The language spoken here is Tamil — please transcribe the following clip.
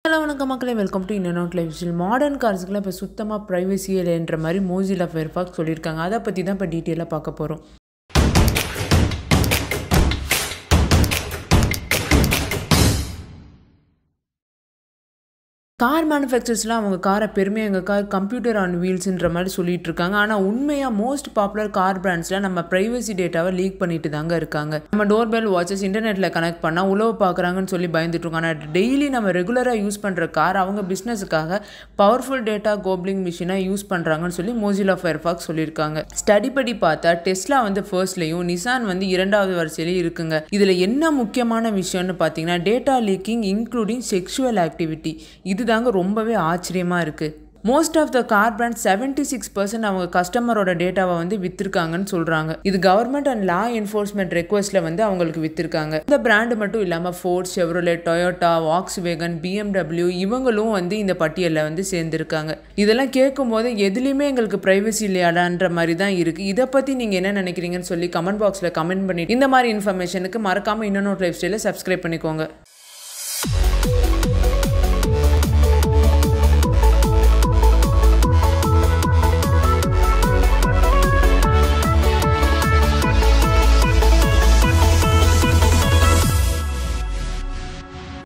ஹலோ வணக்கம் மக்களே வெல்கம் டு இன்னொட் லைஃப் ஸ்டைல் மாடர்ன் கார்ஸுக்குலாம் இப்போ சுத்தமாக ப்ரைவசி இல்லைன்ற மாதிரி மோசிலா ஃபெர்ஃபாக்ஸ் சொல்லியிருக்காங்க அதை பற்றி தான் இப்போ டீட்டெயிலாக பார்க்க போகிறோம் கார் மேனுஃபேக்சர்ஸ்லாம் அவங்க காரை பெருமையாக எங்கள் கார் கம்ப்யூட்டர் ஆன் வீல்ஸ்ன்ற மாதிரி சொல்லிட்டு இருக்காங்க ஆனால் உண்மையாக மோஸ்ட் பாப்புலர் கார் பிராண்ட்ஸில் நம்ம ப்ரைவசி டேட்டாவை லீக் பண்ணிட்டு தாங்க இருக்காங்க நம்ம டோர்பெல் வாட்சஸ் இன்டர்நெட்டில் கனெக்ட் பண்ணால் உழவு பார்க்குறாங்கன்னு சொல்லி பயந்துட்டு இருக்கோம் ஆனால் டெய்லி நம்ம ரெகுலராக யூஸ் பண்ணுற கார் அவங்க பிஸ்னஸுக்காக பவர்ஃபுல் டேட்டா கோப்ளிங் மிஷினாக யூஸ் பண்ணுறாங்கன்னு சொல்லி மோசிலா ஃபெர்ஃபாக்ஸ் சொல்லியிருக்காங்க ஸ்டடி படி பார்த்தா டெஸ்லா வந்து ஃபர்ஸ்ட்லேயும் நிசான் வந்து இரண்டாவது வரிசையிலையும் இருக்குங்க இதில் என்ன முக்கியமான விஷயம்னு பார்த்தீங்கன்னா data leaking including sexual activity இது தாங்க ரொம்பவே ஆச்சரியமாக இருக்குது most of the car brand seventy six percent அவங்க கஸ்டமரோட டேட்டாவை வந்து வித்திருக்காங்கன்னு சொல்கிறாங்க இது கவர்மெண்ட் அண்ட் லா என்ஃபோர்ஸ்மெண்ட் ரெக்வஸ்ட்டில் வந்து அவங்களுக்கு வித்திருக்காங்க இந்த பிராண்டு மட்டும் இல்லாமல் Ford Chevrolet Toyota Volkswagen BMW இவங்களும் வந்து இந்த பட்டியலில் வந்து சேர்ந்துருக்காங்க இதெல்லாம் கேட்கும்போது எதுலேயுமே எங்களுக்கு ப்ரைவசி இல்லையாடான்ற மாதிரி தான் இருக்குது இதை பற்றி நீங்கள் என்ன நினைக்கிறீங்கன்னு சொல்லி கமெண்ட் பாக்ஸில் கமெண்ட் பண்ணி இந்த மாதிரி இன்ஃபர்மேஷனுக்கு மறக்காமல் இன்னொன்று லைஃப் ஸ்டைலில் சப்ஸ்கிரைப் பண்ணிக்கோங்க